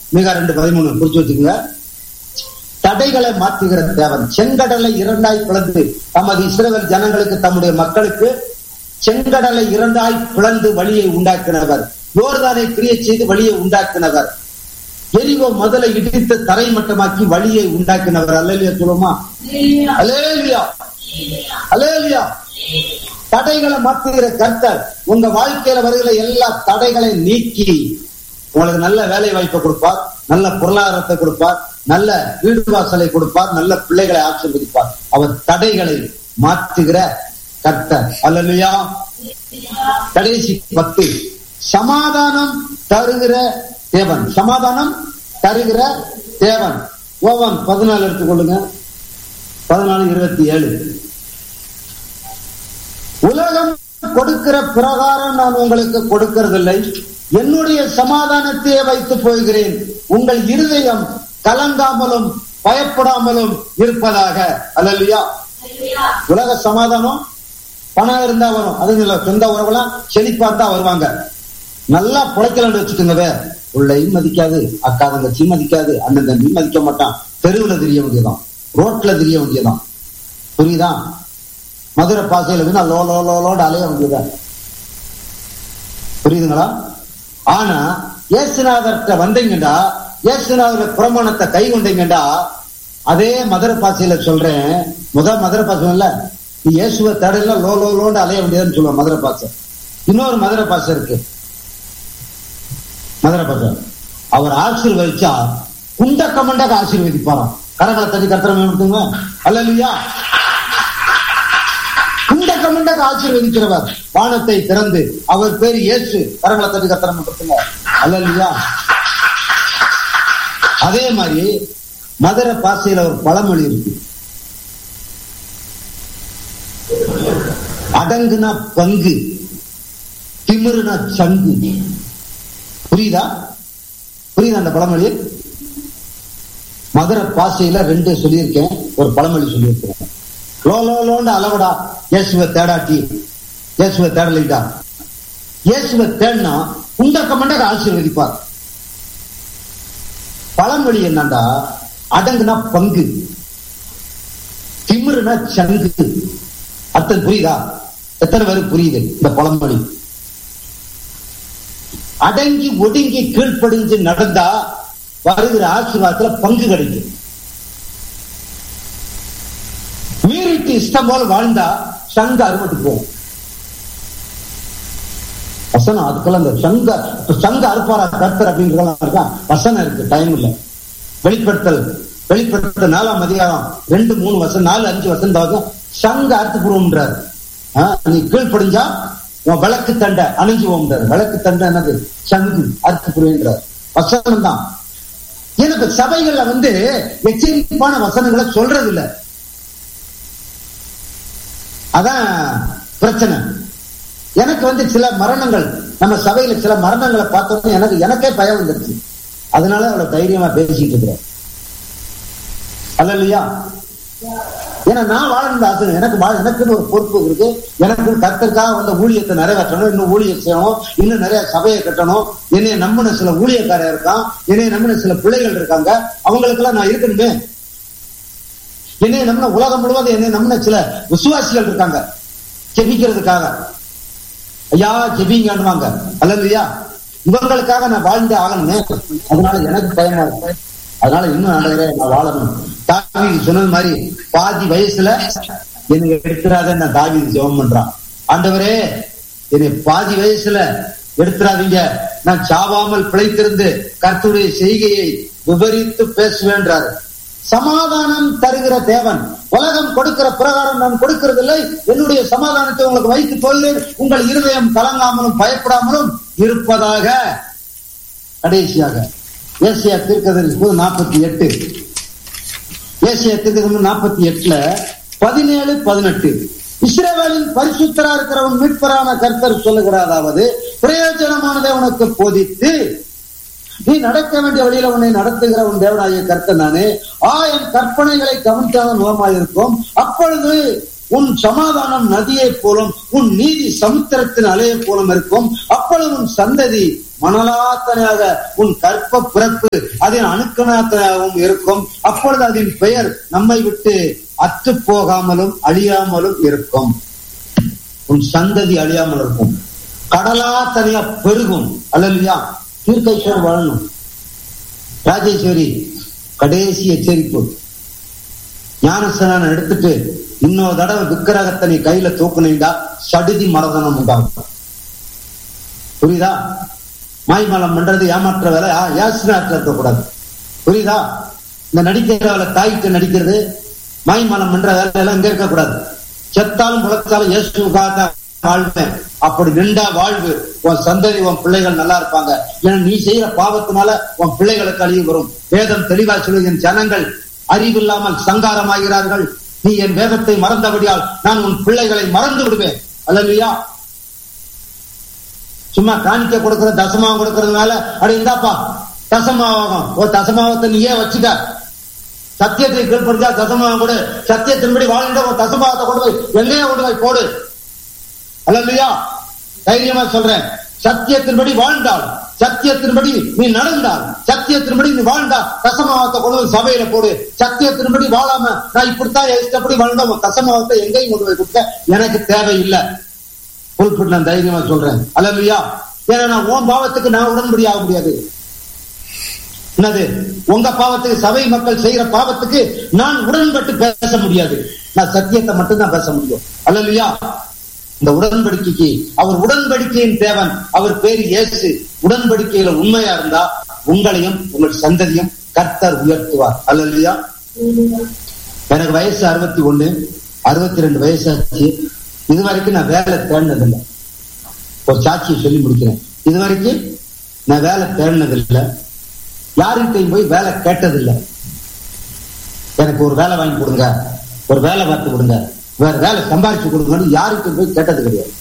மிக ரெண்டு பதிமூணு குறிச்சு வச்சுக்கோங்க தடைகளை மாற்றுகிற தேவன் செங்கடலை இரண்டாய் பிளந்து தமது இஸ்ரவேல் ஜனங்களுக்கு தம்முடைய மக்களுக்கு செங்கடலை இரண்டாய் பிளந்து வழியை உண்டாக்கினவர் யோர்தானை கிரியை செய்து வழியை உண்டாக்கினவர் எரிவோ முதலை இடித்து தரை மட்டமாக்கி வழியை உண்டாக்கினவர் அல்லையா சொல்லுமா அலேலியா அலேலியா தடைகளை மாற்றுகிற கர்த்தர் உங்க வாழ்க்கையில வருகிற எல்லா தடைகளை நீக்கி உங்களுக்கு நல்ல வேலை வாய்ப்பை கொடுப்பார் நல்ல பொருளாதாரத்தை கொடுப்பார் நல்ல வீடு வாசலை கொடுப்பார் நல்ல பிள்ளைகளை ஆசீர்வதிப்பார் அவர் தடைகளை மாற்றுகிற கர்த்தர் அல்லையா கடைசி பத்து சமாதானம் தருகிற தேவன் சமாதானம் தருகிற தேவன் ஓவன் பதினாலு எடுத்துக்கொள்ளுங்க பதினாலு இருபத்தி ஏழு உலகம் கொடுக்கிற பிரகாரம் நான் உங்களுக்கு கொடுக்கிறதில்லை என்னுடைய சமாதானத்தையே வைத்து போகிறேன் உங்கள் இருதயம் கலங்காமலும் பயப்படாமலும் இருப்பதாக அல்லையா உலக சமாதானம் பணம் இருந்தா வரும் அது இல்ல சொந்த உறவுலாம் செழிப்பா தான் வருவாங்க நல்லா புழைக்கலன்னு வச்சுக்கோங்க உள்ளையும் மதிக்காது அக்கா தங்கச்சி மதிக்காது அண்ணன் தம்பி மதிக்க மாட்டான் தெருவுல தெரிய வேண்டியதான் ரோட்ல தெரிய வேண்டியதான் புரியுதா மதுரை பாசையில வந்து லோ லோ லோ லோட அலைய வேண்டியதான் புரியுதுங்களா ஆனா இயேசுநாதர்கிட்ட வந்தீங்கடா இயேசுநாதர் பிரமாணத்தை கை கொண்டீங்கடா அதே மதுரை பாசையில சொல்றேன் முதல் மதுரை பாசம் இல்ல நீ இயேசுவை தடையில லோ லோ லோண்டு அலைய வேண்டியதுன்னு சொல்லுவோம் மதுரை பாசை இன்னொரு மதுரை பாசம் இருக்கு மதுரை பாசம் அவர் ஆசீர்வதிச்சா குண்ட கமண்டக ஆசீர்வதிப்பாராம் கரங்களை தட்டி கத்திரம் எடுத்துங்க அல்ல இல்லையா குண்ட கமண்டக ஆசீர்வதிக்கிறவர் வானத்தை திறந்து அவர் பேர் இயேசு கரங்களை தட்டி கத்திரம் எடுத்துங்க அல்ல இல்லையா அதே மாதிரி மதுரை பாசையில ஒரு பழமொழி இருக்கு அடங்குனா பங்கு திமிருனா சங்கு புரியுதா புரியுதா அந்த பழமொழி மதுரை பாசையில ரெண்டு சொல்லியிருக்கேன் ஒரு பழமொழி சொல்லியிருக்கேன் லோ லோ லோன்னு அளவடா இயேசுவை தேடாட்டி இயேசுவை தேடலைடா இயேசுவை தேடினா குண்டக்க மண்டக ஆசீர்வதிப்பார் பழமொழி என்னண்டா அடங்குனா பங்கு திமிருனா சங்கு அர்த்தம் புரியுதா எத்தனை பேருக்கு புரியுது இந்த பழமொழி அடங்கி ஒடுங்கி கீழ்ப்படிஞ்சு நடந்தா வருகிற ஆசீர்வாதத்துல பங்கு கிடைக்கும் மீறிட்டு இஷ்டம் போல வாழ்ந்தா சங்க அறுபட்டு போகும் வசனம் அதுக்கெல்லாம் இந்த சங்க சங்க அறுப்பாரா கர்த்தர் அப்படின்றதெல்லாம் இருக்கா வசனம் இருக்கு டைம் இல்ல வெளிப்படுத்தல் வெளிப்படுத்தல் நாலாம் அதிகாரம் ரெண்டு மூணு வருஷம் நாலு அஞ்சு வருஷம் தான் சங்க அர்த்தபூர்வம்ன்றார் நீ கீழ்ப்படிஞ்சா உன் விளக்கு தண்டை அணிஞ்சுவோம்ன்றார் விளக்கு தண்டை என்னது சங்கு அர்த்தபூர்வம்ன்றார் வசனம் தான் எனக்கு சபைகள்ல வந்து எச்சரிப்பான வசனங்களை சொல்றது இல்ல அதான் பிரச்சனை எனக்கு வந்து சில மரணங்கள் நம்ம சபையில சில மரணங்களை பார்த்தோன்னே எனக்கு எனக்கே பயம் வந்துருச்சு அதனால அவ்வளவு தைரியமா பேசிட்டு இருக்கிறேன் அல்ல இல்லையா ஏன்னா நான் வாழ்ந்த ஆசை எனக்கு எனக்குன்னு ஒரு பொறுப்பு இருக்கு எனக்கு கர்த்தருக்காக வந்த ஊழியத்தை நிறைவேற்றணும் இன்னும் ஊழியம் செய்யணும் இன்னும் நிறைய சபையை கட்டணும் என்னைய நம்பின சில ஊழியக்காரர் இருக்கான் என்னைய நம்பின சில பிள்ளைகள் இருக்காங்க அவங்களுக்கு எல்லாம் நான் இருக்கணுமே என்னைய நம்பின உலகம் முழுவதும் என்னை நம்பின சில விசுவாசிகள் இருக்காங்க ஜெபிக்கிறதுக்காக ஐயா ஜெபிங்கன்னுவாங்க அல்ல இல்லையா இவங்களுக்காக நான் வாழ்ந்து ஆகணுமே அதனால எனக்கு பயமா இருக்கு அதனால இன்னும் ஆண்டவரே நான் வாழணும் தாவி சொன்னது மாதிரி பாதி வயசுல என்னை எடுத்துறாத நான் தாவி ஜெபம் பண்றான் ஆண்டவரே என்னை பாதி வயசுல எடுத்துறாதீங்க நான் சாவாமல் பிழைத்திருந்து கர்த்துடைய செய்கையை விவரித்து பேசுவேன்றாரு சமாதானம் தருகிற தேவன் உலகம் கொடுக்கிற பிரகாரம் நான் கொடுக்கிறதில்லை என்னுடைய சமாதானத்தை உங்களுக்கு வைத்து கொள்ளு உங்கள் இருதயம் கலங்காமலும் பயப்படாமலும் இருப்பதாக கடைசியாக ஏசியா தீர்க்கதரிசி நாற்பத்தி எட்டு ஏசியா தீர்க்கதரிசி நாற்பத்தி எட்டுல பதினேழு பதினெட்டு இஸ்ரேவேலின் பரிசுத்தரா இருக்கிறவன் மீட்பரான கர்த்தர் சொல்லுகிறாராவது பிரயோஜனமானதை உனக்கு போதித்து நீ நடக்க வேண்டிய வழியில உன்னை நடத்துகிற உன் தேவனாகிய கர்த்தன் நானே ஆ என் கற்பனைகளை கவனித்தாத நலமாயிருக்கும் அப்பொழுது உன் சமாதானம் நதியைப் போலும் உன் நீதி சமுத்திரத்தின் அலையை போலும் இருக்கும் அப்பொழுது உன் சந்ததி மணலாத்தனையாக உன் கற்ப பிறப்பு அதன் அணுக்கணாத்தனாகவும் இருக்கும் அப்பொழுது அதன் பெயர் நம்மை விட்டு அற்று போகாமலும் அழியாமலும் இருக்கும் உன் சந்ததி அழியாமல் இருக்கும் கடலா தனியா பெருகும் அல்லையா தீர்க்கைச்சோர் வாழணும் ராஜேஸ்வரி கடைசி எச்சரிப்பு ஞானஸ்தானம் எடுத்துட்டு இன்னொரு தடவை விக்கிரகத்தை நீ கையில தூக்குனீங்கடா சடுதி மரதனம் உண்டாகும் புரியுதா மாய்மலம் பண்றது ஏமாற்ற வேலை யாசினாட்டில் இருக்கக்கூடாது புரியுதா இந்த நடிக்கிற வேலை தாய்க்கு நடிக்கிறது மாய்மலம் பண்ற வேலை எல்லாம் இங்க இருக்கக்கூடாது செத்தாலும் பிழைச்சாலும் இயேசுக்காக வாழ்வேன் அப்படி நின்றா வாழ்வு உன் சந்ததி உன் பிள்ளைகள் நல்லா இருப்பாங்க ஏன்னா நீ செய்யற பாவத்தினால உன் பிள்ளைகளுக்கு அழிவு வரும் வேதம் தெளிவா சொல்லுகிற ஜனங்கள் அறிவில்லாமல் சங்காரமாகிறார்கள் நீ என் வேதத்தை மறந்தபடியால் நான் உன் பிள்ளைகளை மறந்து விடுவேன் அல்லையா சும்மா காணிக்க கொடுக்கிற தசமாவம் கொடுக்கறதுனால அடி இந்தாப்பா தசமாவகம் ஒரு தசமாவத்தை நீயே வச்சுக்க சத்தியத்தை கீழ்படுத்தா தசமாவம் கொடு சத்தியத்தின்படி வாழ்ந்த ஒரு தசமாவத்தை கொண்டு போய் எங்கேயே கொண்டு போய் போடு அல்லையா தைரியமா சொல்றேன் சத்தியத்தின்படி வாழ்ந்தால் சத்தியத்தின்படி நீ நடந்தால் சத்தியத்தின்படி நீ வாழ்ந்தா தசமாவத்தை கொண்டு போய் சபையில போடு சத்தியத்தின்படி வாழாம நான் இப்படித்தான் இஷ்டப்படி வாழ்ந்தோம் தசமாவத்தை எங்கேயும் கொண்டு போய் கொடுக்க எனக்கு தேவையில்லை குறிப்பிட்டு நான் தைரியமா சொல்றேன் அல்லையா ஏன்னா நான் உன் பாவத்துக்கு நான் உடன்படி ஆக முடியாது என்னது உங்க பாவத்துக்கு சபை மக்கள் செய்யற பாவத்துக்கு நான் உடன்பட்டு பேச முடியாது நான் சத்தியத்தை மட்டும்தான் பேச முடியும் அல்லையா இந்த உடன்படிக்கைக்கு அவர் உடன்படிக்கையின் தேவன் அவர் பேரு இயேசு உடன்படிக்கையில உண்மையா இருந்தா உங்களையும் உங்கள் சந்ததியும் கர்த்தர் உயர்த்துவார் அல்லையா எனக்கு வயசு அறுபத்தி ஒண்ணு அறுபத்தி ரெண்டு வயசாச்சு இது வரைக்கும் நான் வேலை தேடினதில்லை ஒரு சாட்சியை சொல்லி முடிக்கிறேன் இது வரைக்கும் நான் வேலை தேடினதில்லை யாருக்கிட்டையும் போய் வேலை கேட்டதில்லை எனக்கு ஒரு வேலை வாங்கி கொடுங்க ஒரு வேலை பார்த்து கொடுங்க வேற வேலை சம்பாரிச்சு கொடுங்கன்னு யாருக்கும் போய் கேட்டது கிடையாது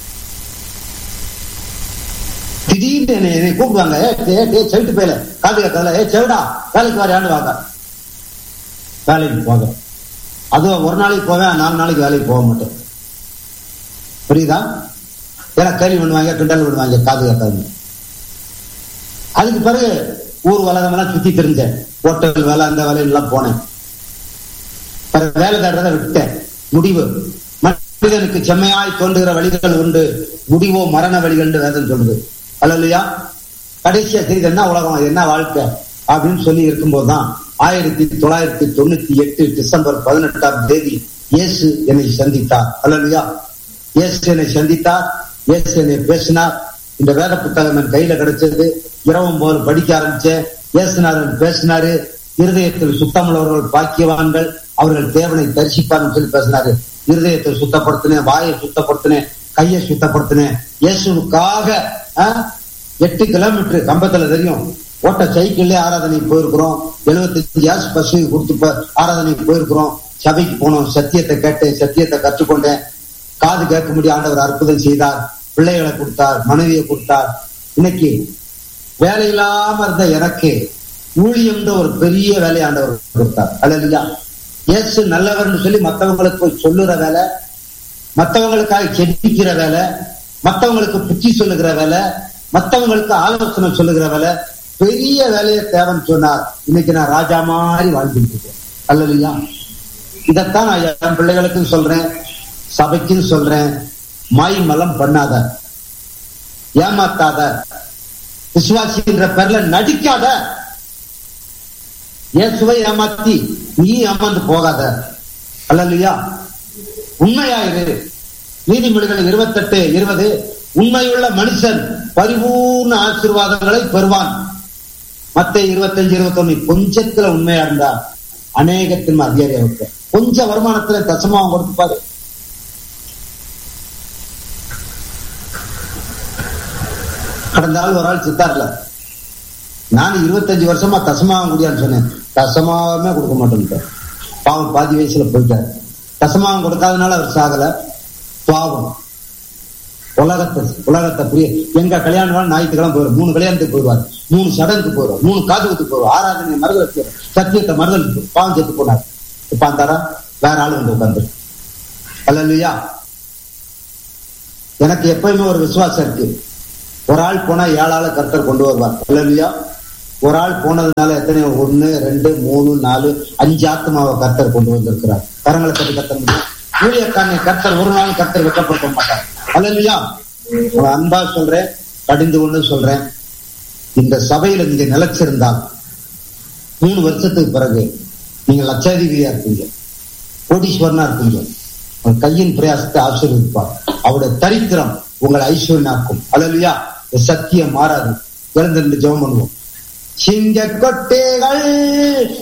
திடீர்னு என்னை என்னை கூப்பிடுவாங்க ஏ செவிட்டு போயில காது கேட்கல ஏ செவிடா வேலைக்கு வரையாண்டு வாங்க வேலைக்கு போக அதுவும் ஒரு நாளைக்கு போவேன் நாலு நாளைக்கு வேலைக்கு போக மாட்டேன் புரியுதா ஏன்னா கேள்வி பண்ணுவாங்க கிண்டல் பண்ணுவாங்க காது கேட்காது அதுக்கு பிறகு ஊர் உலகமெல்லாம் சுத்தி தெரிஞ்சேன் ஹோட்டல் வேலை அந்த வேலையெல்லாம் போனேன் பிறகு வேலை தேடுறத விட்டேன் முடிவு மனிதனுக்கு செம்மையாய் தோன்றுகிற வழிகள் உண்டு முடிவோ மரண வழிகள் வேதம் சொல்லுது அல்லையா கடைசியா சரி என்ன உலகம் என்ன வாழ்க்கை அப்படின்னு சொல்லி இருக்கும்போது தான் ஆயிரத்தி தொள்ளாயிரத்தி தொண்ணூத்தி எட்டு டிசம்பர் பதினெட்டாம் தேதி இயேசு என்னை சந்தித்தார் அல்லையா இயேசு என்னை சந்தித்தார் இயேசு என்னை பேசினார் இந்த வேத புத்தகம் என் கையில கிடைச்சது இரவும் போது படிக்க ஆரம்பிச்சேன் இயேசுநாதன் பேசினாரு இருதயத்தில் சுத்தமுள்ளவர்கள் பாக்கியவான்கள் அவர்கள் தேவனை தரிசிப்பார்னு சொல்லி பேசினாரு இருதயத்தை சுத்தப்படுத்தினேன் வாயை சுத்தப்படுத்தினேன் கையை சுத்தப்படுத்தினேன் இயேசுக்காக எட்டு கிலோமீட்டர் கம்பத்துல தெரியும் ஓட்ட சைக்கிள்ல ஆராதனைக்கு போயிருக்கிறோம் எழுபத்தஞ்சு கேஸ் பஸ் கொடுத்து ஆராதனைக்கு போயிருக்கிறோம் சபைக்கு போனோம் சத்தியத்தை கேட்டேன் சத்தியத்தை கற்றுக்கொண்டேன் காது கேட்க முடிய ஆண்டவர் அற்புதம் செய்தார் பிள்ளைகளை கொடுத்தார் மனைவியை கொடுத்தார் இன்னைக்கு வேலை இல்லாம இருந்த எனக்கு ஊழியம் ஒரு பெரிய வேலையை ஆண்டவர் கொடுத்தார் அல்லையா இயேசு நல்லவர்னு சொல்லி மற்றவங்களுக்கு போய் சொல்லுற வேலை மற்றவங்களுக்காக செடிக்கிற வேலை மற்றவங்களுக்கு புத்தி சொல்லுகிற வேலை மற்றவங்களுக்கு ஆலோசனை சொல்லுகிற வேலை பெரிய வேலையை தேவைன்னு சொன்னார் இன்னைக்கு நான் ராஜா மாதிரி வாழ்ந்துட்டு இருக்கேன் அல்லையா இதைத்தான் நான் என் பிள்ளைகளுக்கும் சொல்றேன் சபைக்கும் சொல்றேன் மாய் மலம் பண்ணாத ஏமாத்தாத விசுவாசின்ற பேர்ல நடிக்காத இயேசுவை ஏமாத்தி நீ ஏமாந்து போகாத அல்லையா உண்மையாயிரு நீதிமொழிகள் இருபத்தெட்டு இருபது உண்மையுள்ள மனுஷன் பரிபூர்ண ஆசீர்வாதங்களை பெறுவான் மத்த இருபத்தஞ்சு இருபத்தொன்னு கொஞ்சத்துல உண்மையா இருந்தா அநேகத்தின் அதிகாரி அவருக்கு கொஞ்ச வருமானத்துல தசமாவும் கொடுத்துப்பாரு கடந்த ஆள் ஒரு ஆள் சித்தார்ல நான் இருபத்தஞ்சு வருஷமா தசமாவும் முடியான்னு சொன்னேன் தசமாவே கொடுக்க மாட்டேன் பாவம் பாதி வயசுல போயிட்டாரு தசமாவும் கொடுக்காதனால அவர் சாகல பாவம் உலகத்தை உலகத்தை புரிய எங்க கல்யாணம் ஞாயிற்றுக்கிழமை போயிடும் மூணு கல்யாணத்துக்கு போயிடுவார் மூணு சடங்குக்கு போயிடும் மூணு காதுகுத்துக்கு போயிடும் ஆராதனை மறுதல் சத்தியத்தை மறுதல் பாவம் செத்து போனார் இப்ப அந்தாரா வேற ஆளு வந்து உட்காந்து அல்ல இல்லையா எனக்கு எப்பயுமே ஒரு விசுவாசம் இருக்கு ஒரு ஆள் போனா ஏழால கர்த்தர் கொண்டு வருவார் இல்லையா ஒரு ஆள் போனதுனால எத்தனை ஒண்ணு ரெண்டு மூணு நாலு அஞ்சு ஆத்மாவை கர்த்தர் கொண்டு வந்திருக்கிறார் கரங்களை கட்டி கத்த முடியும் ஊழியக்காரனை கர்த்தர் ஒரு நாள் கர்த்தர் வெட்டப்படுத்த மாட்டார் அல்லையா அன்பா சொல்றேன் கடிந்து கொண்டு சொல்றேன் இந்த சபையில நீங்க நிலைச்சிருந்தால் மூணு வருஷத்துக்கு பிறகு நீங்க லட்சாதிபதியா இருப்பீங்க கோடீஸ்வரனா இருப்பீங்க உங்க கையின் பிரயாசத்தை ஆசீர்வதிப்பார் அவருடைய தரித்திரம் உங்களை ஐஸ்வர்யனாக்கும் அல்லையா சத்தியம் மாறாது இழந்திருந்து ஜெபம் பண்ணுவோம் சிங்க கொட்டைகள்